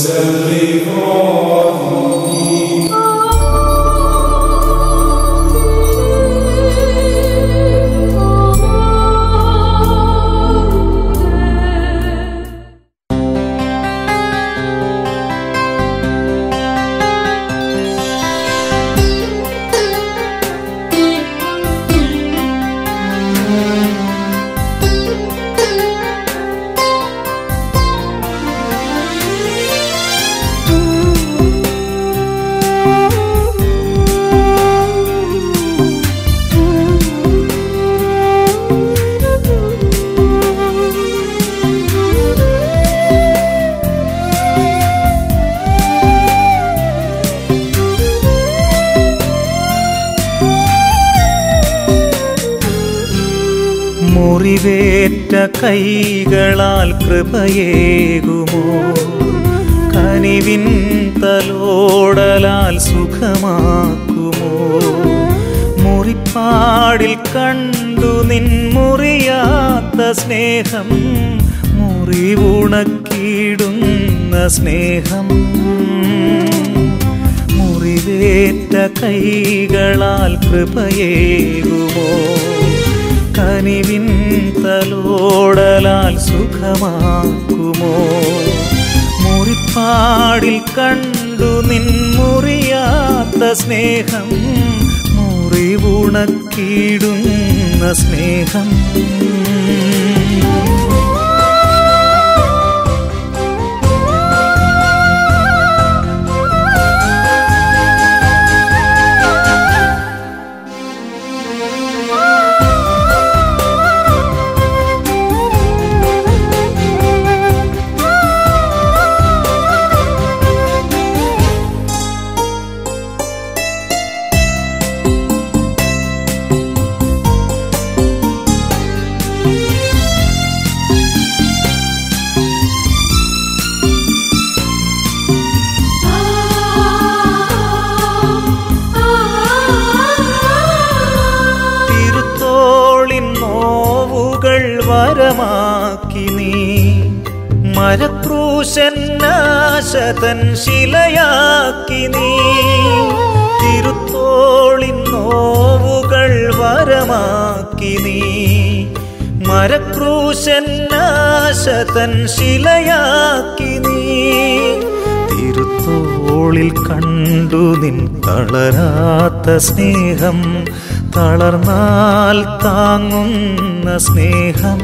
മുറിവേറ്റ കൈകളാൽ കൃപയേകുമോ കനിവിൻ തലോടലാൽ സുഖമാക്കുമോ മുറിപ്പാടിൽ കണ്ടു നിൻ മുറിയാത്ത സ്നേഹം മുറിവുണക്കിടുന്ന സ്നേഹം മുറിവേറ്റ കൈകളാൽ കൃപയേകുമോ കനിവിൻ തലോടലാൽ സുഖമാക്കുമോ മുറിപ്പാടിൽ കണ്ടു നിൻ മുറിയാത്ത സ്നേഹം മുറിവുണക്കിടുന്ന സ്നേഹം തിരുത്തോളിൻ നോവുകൾ വരമാക്കി നീ മരക്രൂശൻ നാശതൻ ശിലയാക്കി നീ തിരുത്തോളിൻ നോവുകൾ വരമാക്കി നീ മരക്രൂശൻ നാശതൻ ശിലയാക്കി നീ തിരുത്തോളിൽ കണ്ടു നിൻ തളരാത്ത സ്നേഹം തളർന്നാൽ താങ്ങുന്ന സ്നേഹം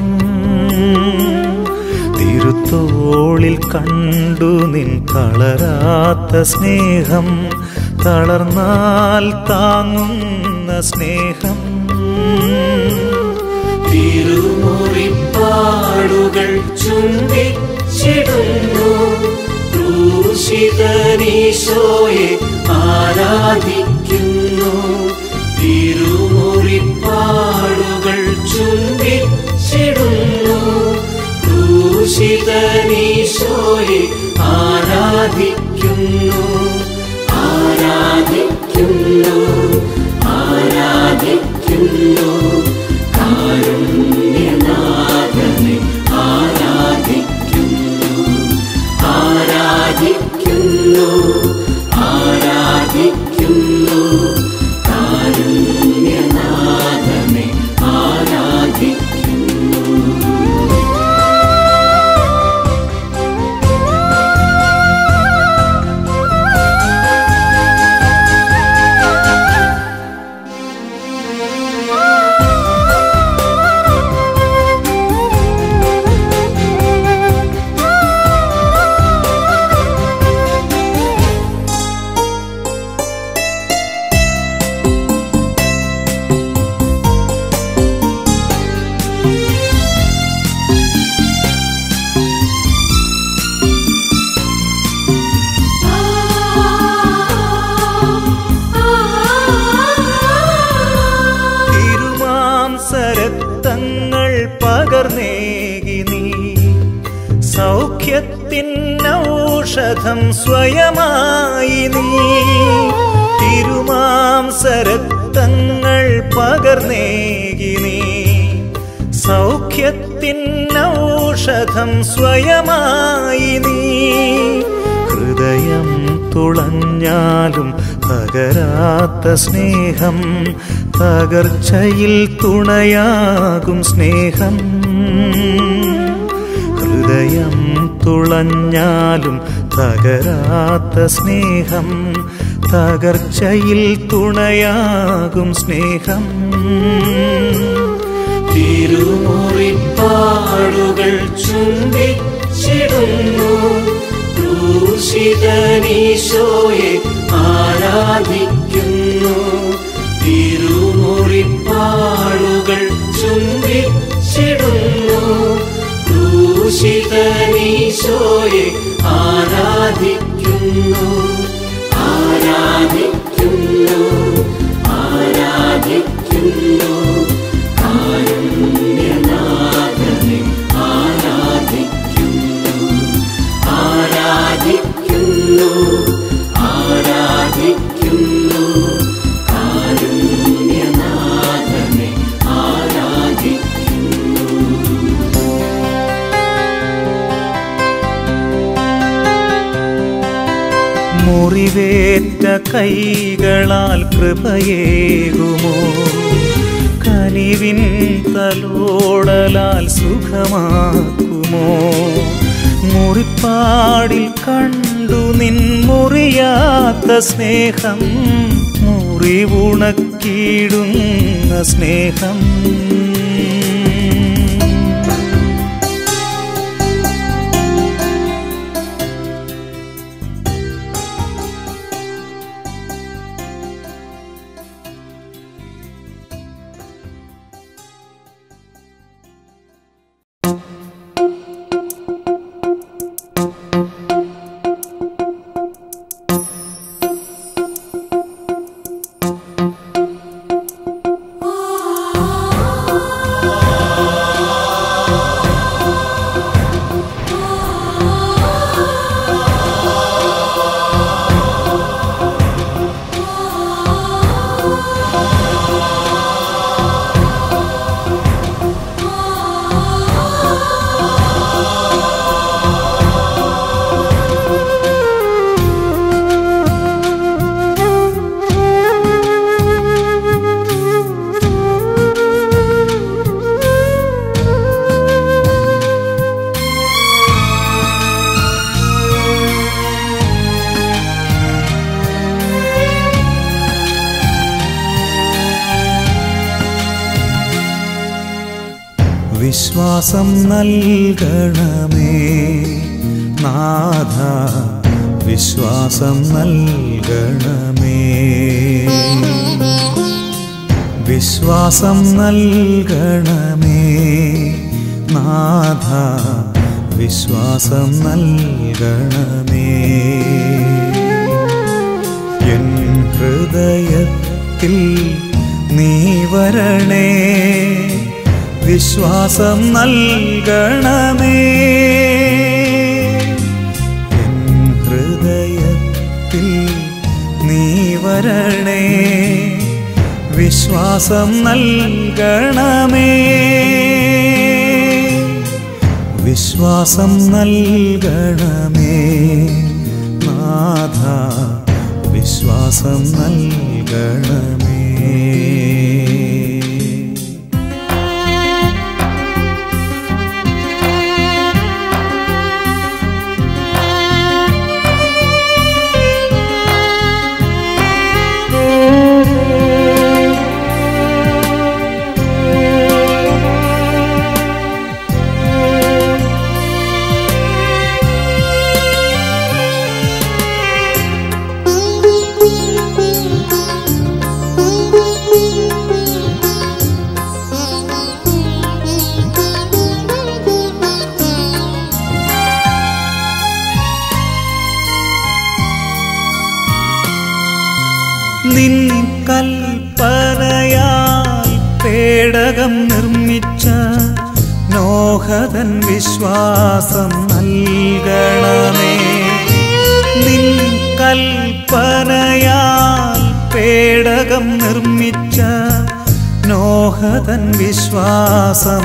തിരുത്തോളിൽ കണ്ടു നിൻ തളരാത്ത സ്നേഹം തളർന്നാൽ താങ്ങുന്ന സ്നേഹം തിരുമുറിപ്പാടുകൾ ചുംബിച്ചിടുന്നു ക്രൂശിതനീശോയെ ആരാധിക്കുന്നു തിരുമുറിപ്പാടുകൾ ചുംബിച്ചിടുന്നു ക്രൂശിതനീശോയെ ആരാധിക്കുന്നു ആരാധിക്കുന്നു ആരാധിക്കുന്നു കാരുണ്യനാഥനെ ആരാധിക്കുന്നു ആരാധിക്കുന്നു ആരാധിക്കുന്നു കാരുണ്യനാഥനെ ആരാധിക്കുന്നു തിരുമാംസരക്തങ്ങൾ പകർന്നേകി നീ സൗഖ്യത്തിൻ ഔഷധം സ്വയമായി നീ തിരുമാംസരക്തങ്ങൾ പകർന്നേകി നീ സൗഖ്യത്തിൻ ഔഷധം സ്വയമായി നീ തുളഞ്ഞാലും തകരാത്ത സ്നേഹം തകർച്ചയിൽ തുണയാകും സ്നേഹം ഹൃദയം തുളഞ്ഞാലും തകരാത്ത സ്നേഹം തകർച്ചയിൽ തുണയാകും സ്നേഹം തിരുമുറിപ്പാടുകൾ ചുംബിച്ചിടുന്നു ക്രൂശിതനീശോയെ ആരാധിക്കുന്നു തിരുമുറിപ്പാടുകൾ ചുംബിച്ചിടുന്നു ക്രൂശിതനീശോയെ ആരാധിക്കുന്നു ആരാധിക്കുന്നു ആരാധിക്കുന്നു കാരുണ്യനാഥനെ ആരാധിക്കുന്നു ആരാധിക്കുന്നു ആരാധിക്കുന്നു കാരുണ്യനാഥനെ ആരാധിക്കുന്നു മുറിവേറ്റ കൈകളാൽ കൃപയേകുമോ കനിവിൻ തലോടലാൽ സുഖമാക്കുമോ മുറിപ്പാടിൽ കണ്ടു നിൻ മുറിയാത്ത സ്നേഹം മുറിവുണക്കിയിടുന്ന സ്നേഹം വിശ്വാസം നൽകണമേ നാഥ വിശ്വാസം നൽകണമേ വിശ്വാസം നൽകണമേ നാഥ വിശ്വാസം നൽകണമേ എൻ ഹൃദയത്തിൽ നീ വരണേ വിശ്വാസം നൽകണമേ എൻ ഹൃദയത്തിൽ നീ വരണേ വിശ്വാസം നൽകണമേ വിശ്വാസം നൽകണമേ നാഥ വിശ്വാസം നൽകണമേ നിൻ കൽപ്പനയാൽ പേടകം നിർമ്മിച്ച നോഹതൻ വിശ്വാസം നൽകണമേ നിൻ കൽപ്പനയാൽ പേടകം നിർമ്മിച്ച നോഹതൻ വിശ്വാസം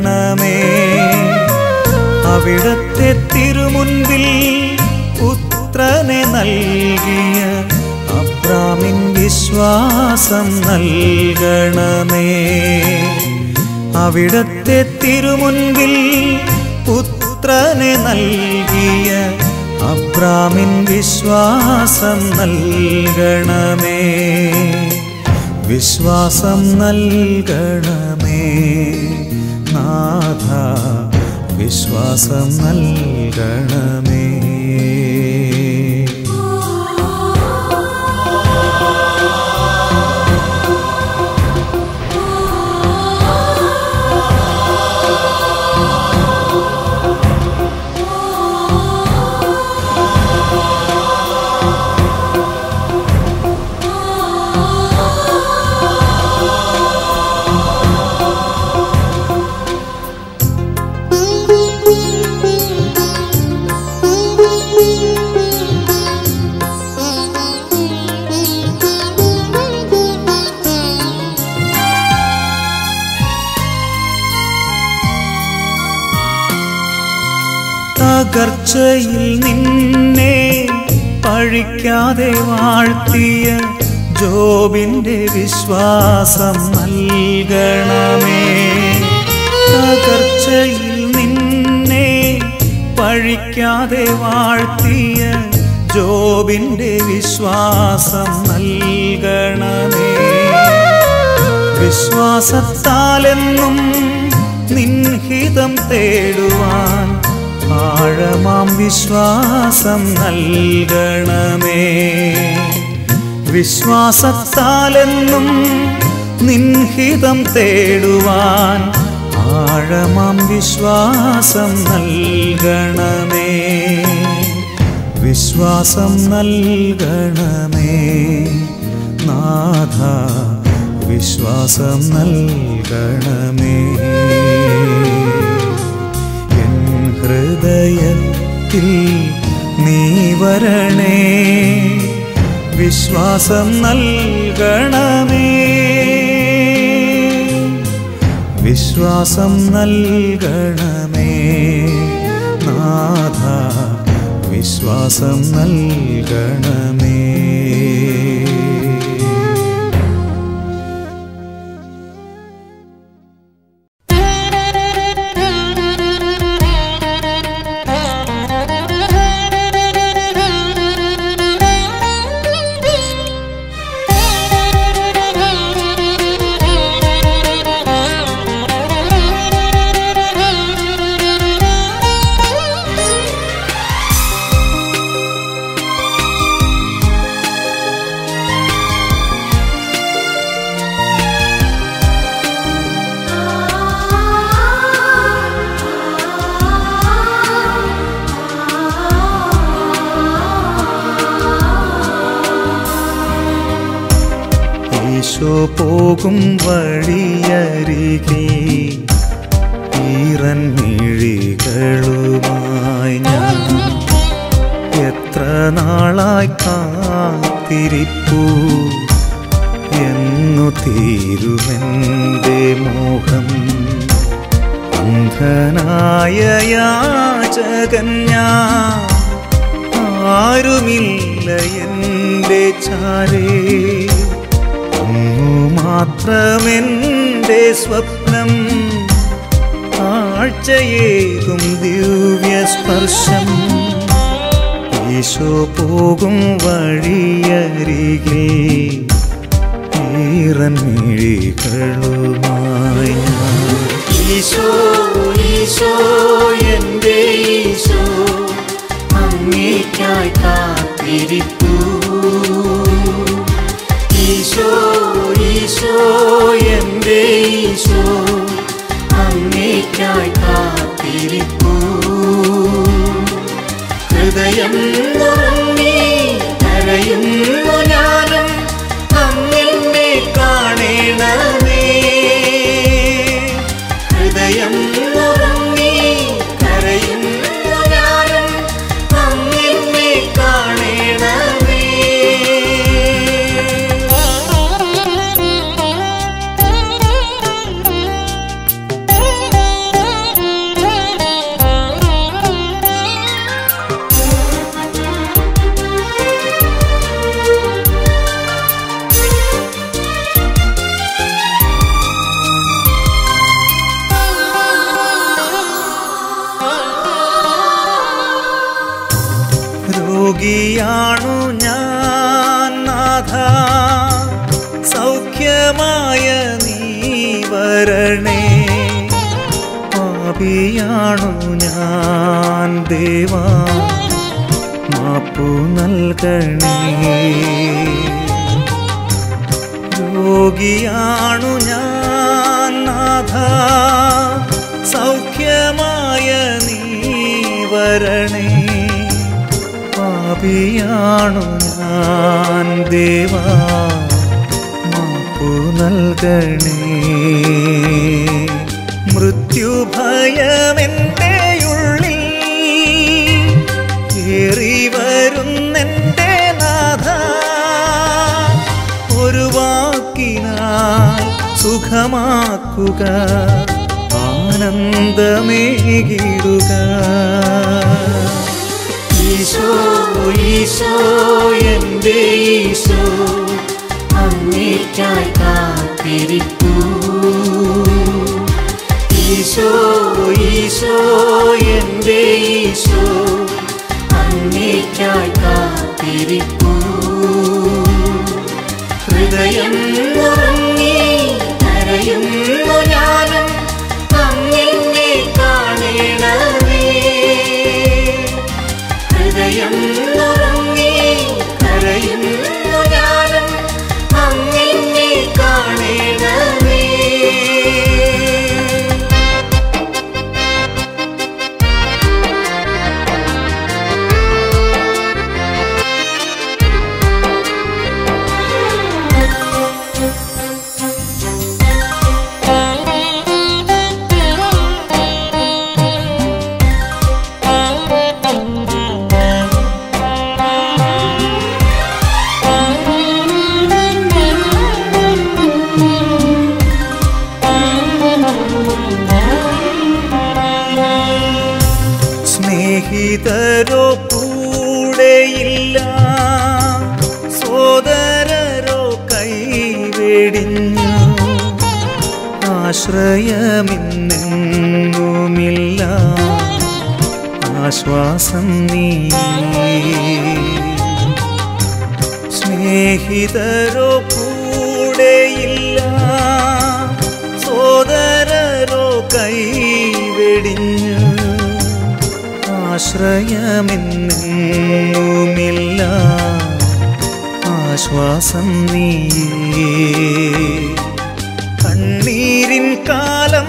നൽകണമേ അവിടത്തെ തിരുമുൻപിൽ ഉത്തരവാദിയായി പുത്രനെ നൽകിയ അബ്രാമിൻ വിശ്വാസം നൽകണമേ അവിടത്തെ തിരുമുൻപിൽ പുത്രനെ നൽകിയ അബ്രാമിൻ വിശ്വാസം നൽകണമേ വിശ്വാസം നൽകണമേ നാഥ വിശ്വാസം നൽകണമേ തകർച്ചയിൽ നിന്നെ പഴിക്കാതെ വാഴ്ത്തിയ ജോബിന്റെ വിശ്വാസം നൽകണമേ തകർച്ചയിൽ നിന്നെ പഴിക്കാതെ വാഴ്ത്തിയ ജോബിന്റെ വിശ്വാസം നൽകണമേ വിശ്വാസത്താലെന്നും നിൻഹിതം തേടുവാൻ ആഴമാം വിശ്വാസം നൽകണമേ വിശ്വാസത്താലെന്നും നിൻഹിതം തേടുവാൻ ആഴമാം വിശ്വാസം നൽകണമേ വിശ്വാസം നൽകണമേ നാഥ വിശ്വാസം നൽകണമേ എൻ ഹൃദയത്തിൽ നീ വരണേ വിശ്വാസം നൽകണമേ വിശ്വാസം നൽകണമേ നാഥ വിശ്വാസം നൽകണമേ ഈശോ പോകും വഴിയരികെ ഈറൻ മിഴികളുമായി ഞാൻ എത്ര നാളായി കാത്തിരിപ്പു എന്നു തീരുമെൻ്റെ മോഹം അന്ധനായ യാചകൻ ഞാൻ ആരുമില്ല എൻ്റെ ചാരേ അങ്ങു മാത്രമെൻ്റെ സ്വപ്നം കാഴ്ചയേകും ദിവ്യ സ്പർശം ഈശോ പോകും വഴിയരികെ ഈറൻ മിഴികളുമായി ഞാൻ. ഈശോ ഈശോ എൻ്റെ ഈശോ അങ്ങേക്കായി കാത്തിരിപ്പൂ ഈശോ ഈശോ എൻ്റെ ഈശോ അങ്ങേക്കായി കാത്തിരിപ്പൂ ഹൃദയം നുറുങ്ങി കരയുന്നു ഞാനും അങ്ങിന്നെ കാണണമേ ഹൃദയം നുറുങ്ങി കരയുന്നു ഞാനും അങ്ങിന്നെ കാണണമേ Thank you. രോഗിയാണു ഞാൻ നാഥ സൗഖ്യമായ നീ വരണേ പാപിയാണു ഞാൻ ദേവാ മാപ്പു നൽകണേ രോഗിയാണു ഞാൻ നാഥ സൗഖ്യമായ നീ വരണേ പാപിയാണു ഞാൻ ദേവാ മാപ്പു നൽകണേ മൃത്യുഭയമെൻ്റെ ഉള്ളിൽ ഏറി വരുന്നെൻ്റെ നാഥ ഒരു വാക്കിനാൽ സുഖമാക്കുക ആനന്ദമേകിടുക ഈശോ ഈശോ എൻ്റെ ഈശോ അങ്ങേക്കായി കാത്തിരിക്കൂ ഈശോ ഈശോ എൻ്റെ ഈശോ അങ്ങേക്കായി കാത്തിരിക്കൂ ഹൃദയം ഉറങ്ങി കരയുന്നു ഞാനും അങ്ങനെ കാണണമേ ഹൃദയം ഉറങ്ങി കരയുന്നു ഞാനും അങ്ങനെ കാണണമേ സ്നേഹിതരോ കൂടെയില്ല സോദരരോ കൈവെടിഞ്ഞു ആശ്രയമിന്നെങ്ങുമില്ല ആശ്വാസം നീ സ്നേഹിതരോ കൂടെയില്ല സോദരരോ കൈവെടിഞ്ഞു ആശ്രയമെന്നുമില്ല ആശ്വാസം നീ കണ്ണീരിൻ കാലം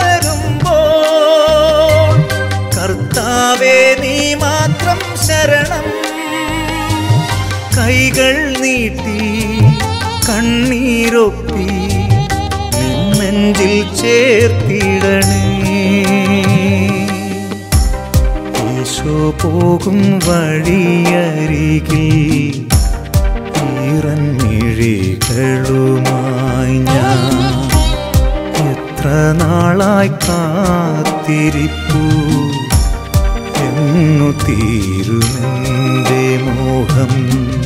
വരുമ്പോൾ കർത്താവേ നീ മാത്രം ശരണം കൈകൾ നീട്ടി കണ്ണീരൊപ്പി നിന്നെഞ്ചിൽ ചേർത്തിടണേ ഈശോ പോകും വഴിയരികിൽ ഈറൻമിഴികളുമായി ഞാൻ എത്ര നാളായി കാത്തിരിപ്പു എന്നു തീരുമെൻ്റെ മോഹം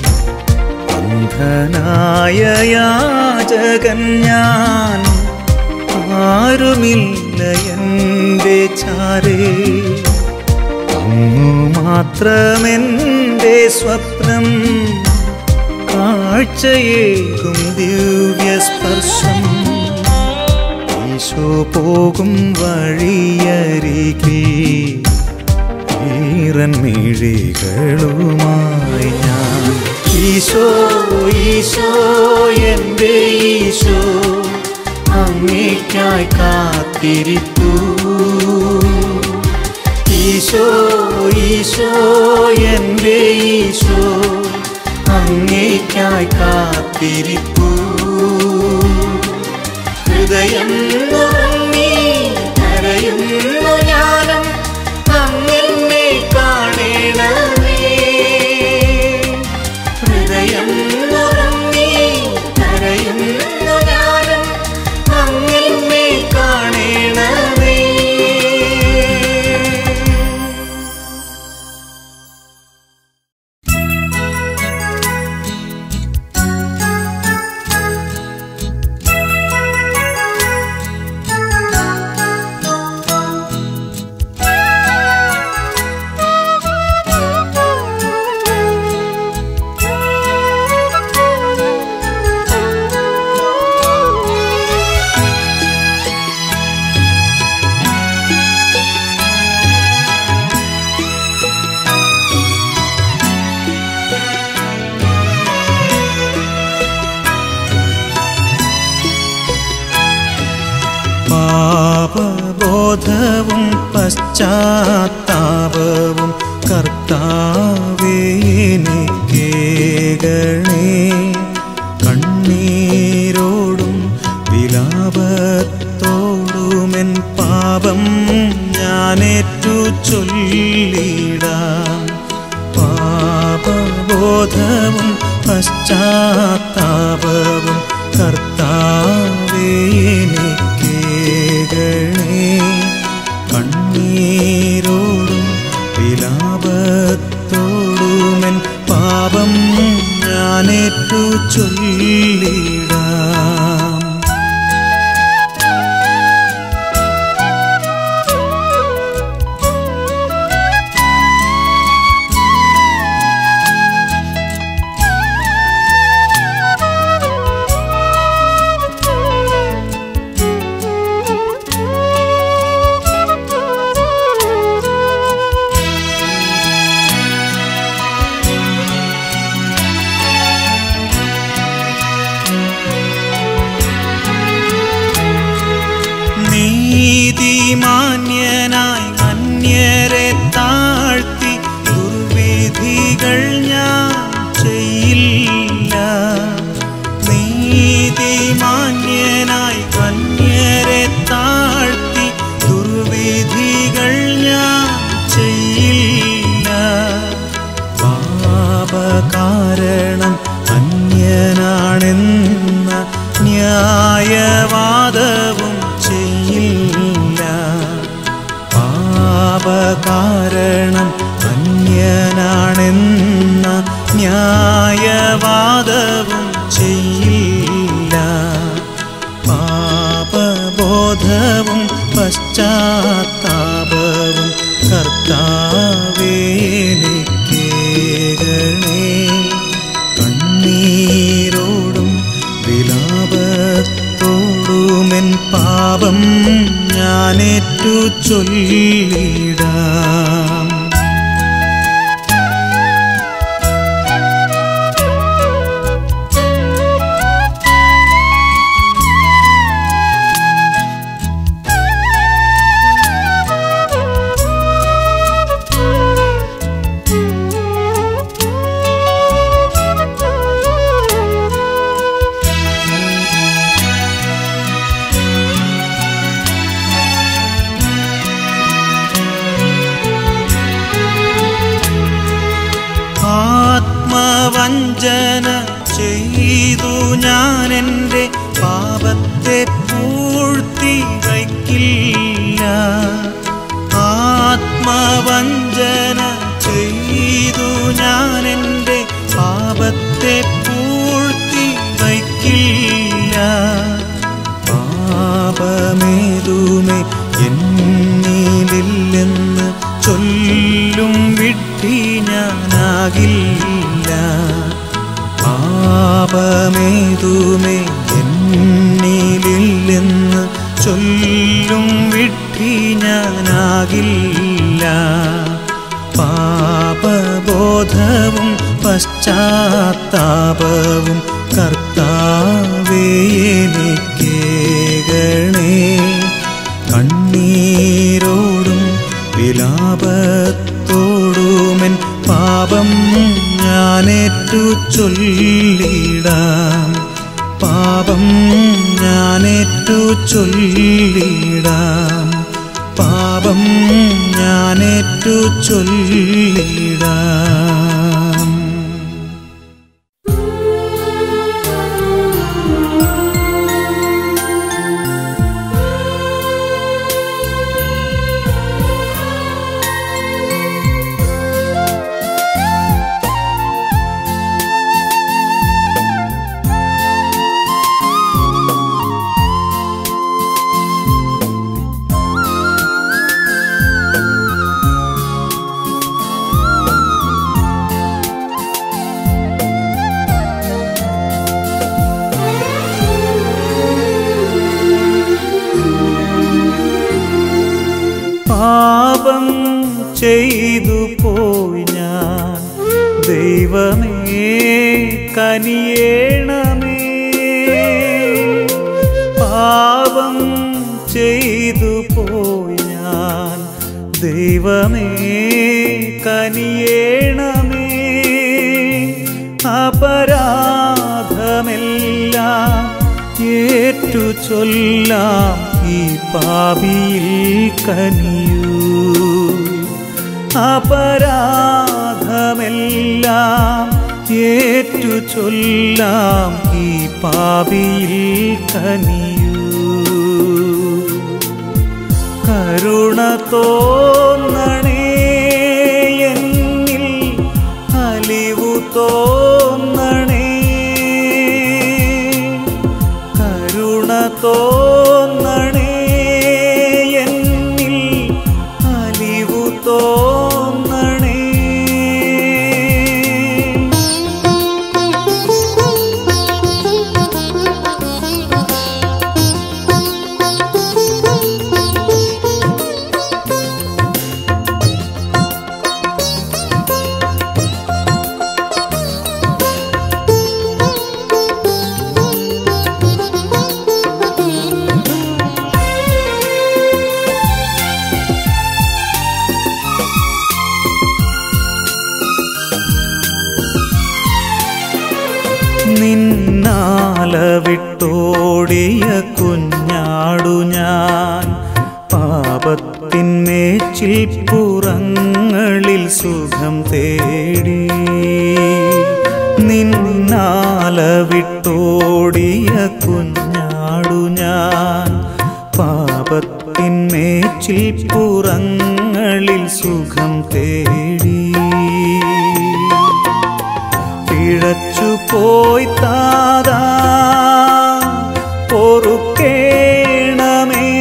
അന്ധനായ യാചകൻ ഞാൻ ആരുമില്ല എൻ്റെ ചാരേ അങ്ങു മാത്രമെൻ്റെ സ്വപ്നം കാഴ്ചയേകും ദിവ്യസ്പർശം ഈശോ പോകും വഴിയരികിൽ ഈറൻമിഴികളുമായി ഞാൻ ഈശോ ഈശോ എൻ്റെ ഈശോ അങ്ങേക്കായി കാത്തിരിപ്പൂ ഈശോ ഈശോ എൻ്റെ ഈശോ അങ്ങേക്കായി കാത്തിരിപ്പൂ ഹൃദയം നുറങ്ങി കരയുന്നു ഞാനും അങ്ങനെ കാണണമേ ഹൃദയം നുറങ്ങി കരയുന്നു ഞാനും അങ്ങനെ കാണണമേ യേശുവേ പശ്ചാത്താപവും കർത്താവേ എനിക്കേകണേ കണ്ണീരോടും വിലാപത്തോടുമെൻ പാപം ഞാനേറ്റു ചൊല്ലിടാം പാപബോധവും പശ്ചാത്താപവും കർത്താവേ എനിക്കേകണേ കണ്ണീരോടും വിലാപത്തോടുമെൻ പാപം ഞാനേറ്റു ചൊല്ലിടാം നീതിമാന്യനായി അന്യരെ താഴ്ത്തി ദുർവിധികൾ ഞാൻ ചെയ്യില്ല നീതിമാന്യനായി അന്യരെ താഴ്ത്തി ദുർവിധികൾ ഞാൻ ചെയ്യില്ല പാപകാരണം അന്യനാണെന്ന ന്യായവാദവും ചെയ്യില്ല പാപകാരണം അന്യനാണെന്ന ന്യായവാദവും ചെയ്യില്ല പാപബോധവും പശ്ചാത്താപവും കർത്താവേ എനിക്കേകണേ കണ്ണീരോടും വിലാപത്തോടുമെൻ പാപം ഞാനേറ്റു ചൊല്ലിടാം ആത്മവഞ്ചന ചെയ്തു ഞാൻ എൻ്റെ പാപത്തെ പൂഴ്ത്തി വയ്ക്കില്ല ആത്മവഞ്ചന ചെയ്തു ഞാൻ എൻ്റെ പാപത്തെ പൂഴ്ത്തി വയ്ക്കില്ല പാപമേതുമേ എന്നിലില്ലെന്ന് ചൊല്ലും വിട്ടി ഞാനാകില്ല പാപമേതുമേ എന്നിലില്ലെന്ന് ചൊല്ലും വിട്ടി ഞാനാകില്ല പാപബോധവും പശ്ചാത്താപവും കർത്താവേ എനിക്കേകണേ കണ്ണീരോടും വിലാപത്തോടുമെൻ പാപം ഞാനേറ്റു ചൊല്ലിടാം പാപം ഞാനേറ്റു ചൊല്ലിടാം പാപം ഞാനേറ്റു ചൊല്ലിടാം പാപം ചെയ്തു പോയി ഞാൻ ദൈവമേ കനിയേണമേ പാപം ചെയ്തു പോയി ഞാൻ ദൈവമേ ദൈവമേ കനിയേണമേ അപരാധമെല്ലാം ഏറ്റു ചൊല്ലാം ഈ പാപിയിൽ കനിയൂ അപരാധമെല്ലാം ഏറ്റു ചൊല്ലാം ഈ പാപിയിൽ കനിയൂ കരുണ തോന്നണേ എന്നിൽ അലിവു തോന്നണേ കരുണ തോന്നണേ എന്നിൽ അലിവു തോന്നണേ നിന്നാല വിട്ടോടിയ കുഞ്ഞാടു ഞാൻ പാപത്തിന്മേച്ചിൽ പുറങ്ങളിൽ സുഖം തേടി നിന്നാല വിട്ടോടിയ കുഞ്ഞാടു ഞാൻ പാപത്തിന്മേച്ചിൽ പുറങ്ങളിൽ സുഖം തേടി പിഴച്ചു പോയി താതാ പൊറുക്കേണമേ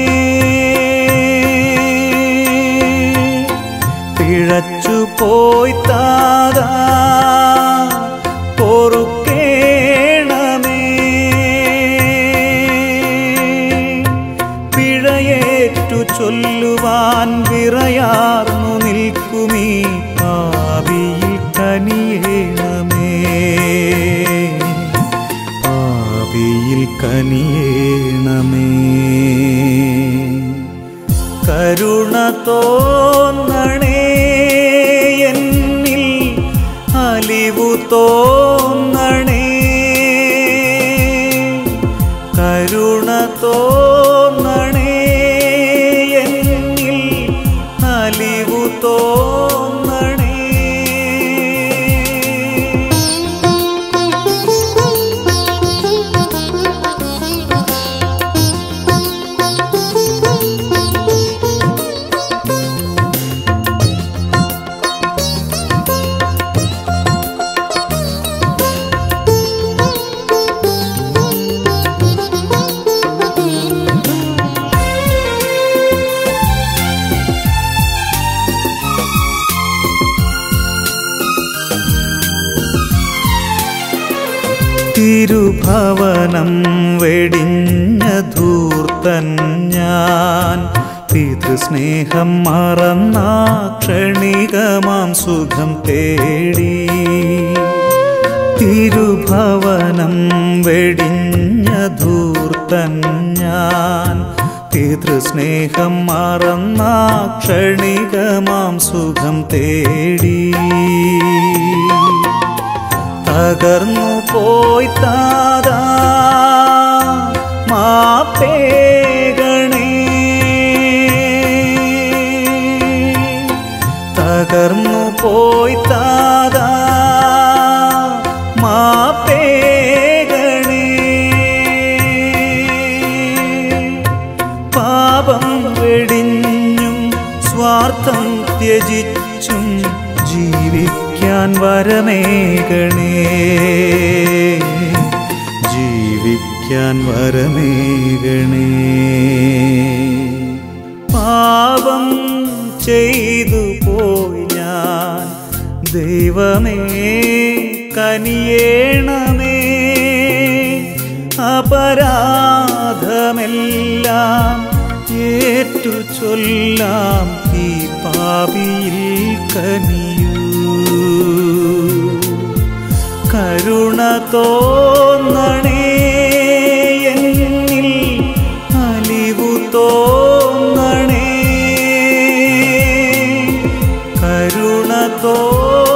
പിഴച്ചു പോയി താതാ പൊറുക്കേണമേ പിഴയേറ്റു ചൊല്ലുവാൻ വിറയാർന്നു നിൽക്കുമീ പാവിയിൽ കനിയേണമേ പാവിയിൽ കനിയേണമേ കരുണ തോന്നണേ എന്നിൽ അലിവു തോന്നണേ കരുണ തോന്നണേ എന്നിൽ അലിവു തോന്നണേ തിരുഭവനം വെടിഞ്ഞ ധൂർത്തൻ ഞാൻ പിതൃസ്നേഹം മറന്ന ക്ഷണികമാം സുഖം തേടി തിരുഭവനം വെടിഞ്ഞ ധൂർത്തൻ ഞാൻ പിതൃസ്നേഹം മറന്ന ക്ഷണികമാം സുഖം തേടി തകർന്നു പോയി താതാ മാപ്പേകണേ തകർന്നു പോയി താതാ മാപ്പേകണേ പാപം വെടിഞ്ഞും സ്വാർത്ഥം ത്യജിച്ചും ജീവിക്കാൻ വരമേകണേ ജീവിക്കാൻ വരമേകണേ പാപം ചെയ്തു പോയി ഞാൻ ദൈവമേ കനിയേണമേ അപരാധമെല്ലാം ഏറ്റു ചൊല്ലാം ഈ പാപിയിൽ കനിയൂ കരുണ തോന്നണേ എന്നിൽ അലിവു തോന്നണേ ഓ